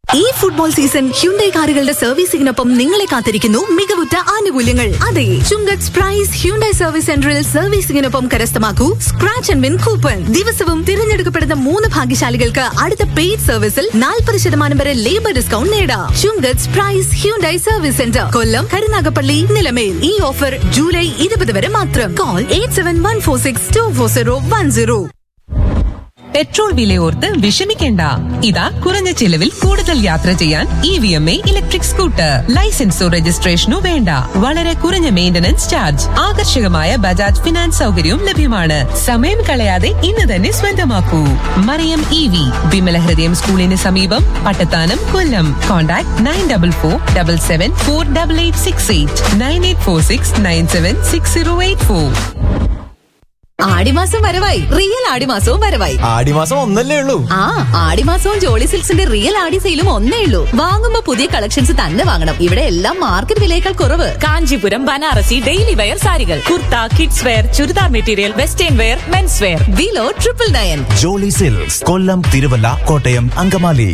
ഈ football season Hyundai കാറുകളുടെ സർവീസിംഗിനൊപ്പം നിങ്ങളെ കാത്തിരിക്കുന്നു മികവുറ്റ ആനുകൂല്യങ്ങൾ അതെ ചുങ്കത്ത് പ്രൈസ് ഹ്യുണ്ടൈ സർവീസ് സെന്ററിൽ സർവീസിംഗിനൊപ്പം കരസ്ഥമാക്കൂ സ്ക്രാച്ച് ആൻഡ് വിൻ കൂപ്പൺ ദിവസവും തിരഞ്ഞെടുക്കപ്പെടുന്ന മൂന്ന് ഭാഗ്യശാലികൾക്ക് അടുത്ത പെയ്ഡ് സർവീസിൽ നാൽപ്പത് ശതമാനം വരെ ലേബർ ഡിസ്കൗണ്ട് നേടാം Chunkath price Hyundai service centre Kollam Karunagappally Nilamel ഈ ഓഫർ ജൂലൈ ഇരുപത് വരെ മാത്രം call eight seven one four six two four zero one zero petrol വിലയോർത്ത് വിഷമിക്കേണ്ട ഇതാ കുറഞ്ഞ ചിലവിൽ കൂടുതൽ യാത്ര ചെയ്യാൻ E V M A electric scooter ലൈസൻസോ രജിസ്ട്രേഷനോ വേണ്ട വളരെ കുറഞ്ഞ മെയിന്റനൻസ് ചാർജ് ആകർഷകമായ ബജാജ് ഫിനാൻസ് സൗകര്യവും ലഭ്യമാണ് സമയം കളയാതെ ഇന്ന് തന്നെ സ്വന്തമാക്കൂ മറിയം ഇ വി വിമല ഹൃദയം സ്കൂളിന് സമീപം Pattathanam Kollam contact nine double four double seven four double eight six eight nine eight four six nine seven six zero eight four ആടിമാസം വരവായി റിയൽ ആടിമാസവും വരവായി ആടിമാസം ഒന്നല്ലേ ഉള്ളൂ ആ ആടിമാസവും ജോളി സിൽക്സിന്റെ റിയൽ ആടി സെയിലും ഒന്നേ ഉള്ളൂ വാങ്ങുമ്പോ പുതിയ കളക്ഷൻസ് തന്നെ വാങ്ങണം ഇവിടെ എല്ലാം മാർക്കറ്റ് വിലയേക്കാൾ കുറവ് കാഞ്ചീപുരം ബനാറസി ഡെയിലി വെയർ സാരികൾ kurta kids wear churidar material western wear men's wear വിലോ triple nine Jolly silks Kollam Thiruvalla Kottayam Angamaly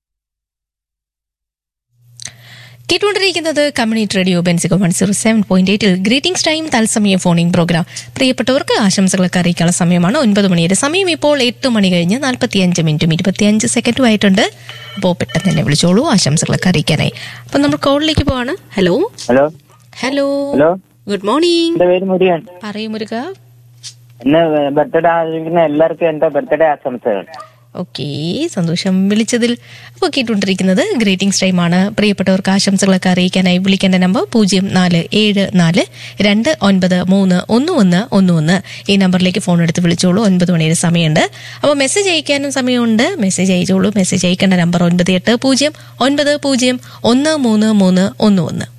കേട്ടുകൊണ്ടിരിക്കുന്നത് community radio Benziger one zero seven point എയ്റ്റിൽ ഗ്രീറ്റിംഗ്സ് ടൈം തത്സമയ ഫോണിംഗ് പ്രോഗ്രാം പ്രിയപ്പെട്ടവർക്ക് ആശംസകളൊക്കെ അറിയിക്കാനുള്ള സമയമാണ് ഒൻപത് മണിയുടെ സമയം ഇപ്പോൾ എട്ട് മണി കഴിഞ്ഞ് നാൽപ്പത്തിയഞ്ച് മിനിറ്റും ഇരുപത്തിയഞ്ച് സെക്കൻഡും ആയിട്ടുണ്ട് അപ്പോൾ പെട്ടെന്ന് തന്നെ വിളിച്ചോളൂ ആശംസകളൊക്കെ അറിയിക്കാനായി അപ്പം നമ്മൾ കോളിലേക്ക് പോവാണ് hello hello hello hello good morning എന്റെ പേര് മുരുകൻ പറയൂ മുരുക എന്നെ ബർത്ത്ഡേ ആചരിക്കുന്ന എല്ലാവർക്കും എന്റെ ബർത്ത്ഡേ ആശംസകൾ ഓക്കെ സന്തോഷം വിളിച്ചതിൽ അപ്പോൾ കേട്ടുകൊണ്ടിരിക്കുന്നത് ഗ്രീറ്റിംഗ്സ് ടൈമാണ് പ്രിയപ്പെട്ടവർക്ക് ആശംസകളൊക്കെ അറിയിക്കാനായി വിളിക്കേണ്ട നമ്പർ പൂജ്യം നാല് ഏഴ് നാല് രണ്ട് ഒൻപത് മൂന്ന് ഒന്ന് ഒന്ന് ഒന്ന് ഒന്ന് ഈ നമ്പറിലേക്ക് ഫോൺ എടുത്ത് വിളിച്ചോളൂ ഒൻപത് മണിയുടെ സമയമുണ്ട് അപ്പോൾ മെസ്സേജ് അയക്കാനും സമയമുണ്ട് മെസ്സേജ് അയച്ചോളൂ മെസ്സേജ് അയക്കേണ്ട നമ്പർ ഒൻപത് എട്ട് പൂജ്യം ഒൻപത് പൂജ്യം ഒന്ന് മൂന്ന് മൂന്ന് ഒന്ന് ഒന്ന്